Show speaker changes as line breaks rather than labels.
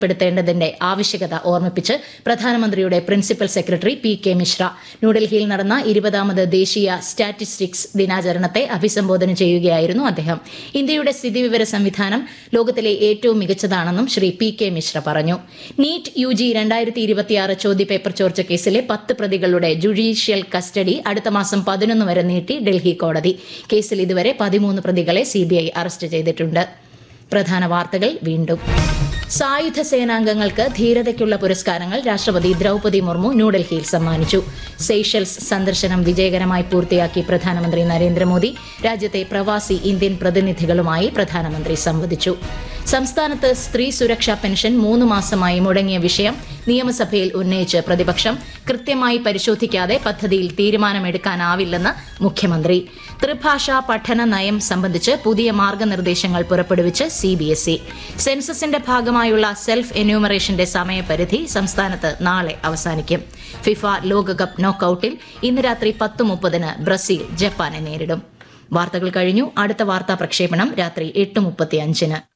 പ്പെടുത്തേണ്ടതിന്റെ ആവശ്യകത ഓർമ്മിപ്പിച്ച് പ്രധാനമന്ത്രിയുടെ principal secretary P K Mishra ന്യൂഡൽഹിയിൽ നടന്ന ഇരുപതാമത് ദേശീയ സ്റ്റാറ്റിസ്റ്റിക്സ് ദിനാചരണത്തെ അഭിസംബോധന ചെയ്യുകയായിരുന്നു അദ്ദേഹം ഇന്ത്യയുടെ സ്ഥിതിവിവര സംവിധാനം ലോകത്തിലെ ഏറ്റവും മികച്ചതാണെന്നും ശ്രീ പി കെ മിശ്ര പറഞ്ഞു നീറ്റ് യു ജി രണ്ടായിരത്തി ഇരുപത്തിയാറ് ചോദ്യപേപ്പർ ചോർച്ച കേസിലെ പത്ത് പ്രതികളുടെ ജുഡീഷ്യൽ കസ്റ്റഡി അടുത്ത മാസം പതിനൊന്ന് വരെ നീട്ടി ഡൽഹി കോടതി കേസിൽ ഇതുവരെ പതിമൂന്ന് പ്രതികളെ സിബിഐ അറസ്റ്റ് ചെയ്തിട്ടുണ്ട് പ്രധാന വാർത്തകൾ വീണ്ടും സായുധ സേനാംഗങ്ങൾക്ക് ധീരതയ്ക്കുള്ള പുരസ്കാരങ്ങൾ രാഷ്ട്രപതി ദ്രൗപതി മുർമു ന്യൂഡൽഹിയിൽ സമ്മാനിച്ചു സെയ്ഷൽസ് സന്ദർശനം വിജയകരമായി പൂർത്തിയാക്കി പ്രധാനമന്ത്രി നരേന്ദ്രമോദി രാജ്യത്തെ പ്രവാസി ഇന്ത്യൻ പ്രതിനിധികളുമായി പ്രധാനമന്ത്രി സംവദിച്ചു സംസ്ഥാനത്ത് സ്ത്രീ സുരക്ഷാ പെൻഷൻ മൂന്ന് മാസമായി മുടങ്ങിയ വിഷയം നിയമസഭയിൽ ഉന്നയിച്ച് പ്രതിപക്ഷം കൃത്യമായി പരിശോധിക്കാതെ പദ്ധതിയിൽ തീരുമാനമെടുക്കാനാവില്ലെന്ന് മുഖ്യമന്ത്രി ത്രിഭാഷാ പഠന നയം സംബന്ധിച്ച് പുതിയ മാർഗനിർദ്ദേശങ്ങൾ പുറപ്പെടുവിച്ച് സിബിഎസ്ഇ സെൻസസിന്റെ ഭാഗമായുള്ള സെൽഫ് എന്യൂമറേഷന്റെ സമയപരിധി സംസ്ഥാനത്ത് നാളെ അവസാനിക്കും ഫിഫ ലോകകപ്പ് നോക്കൌട്ടിൽ ഇന്ന് രാത്രി പത്ത് മുപ്പതിന് ബ്രസീൽ ജപ്പാനെ നേരിടും വാർത്തകൾ കഴിഞ്ഞു അടുത്ത വാർത്താ പ്രക്ഷേപണം രാത്രി എട്ട് മുപ്പത്തി അഞ്ചിന്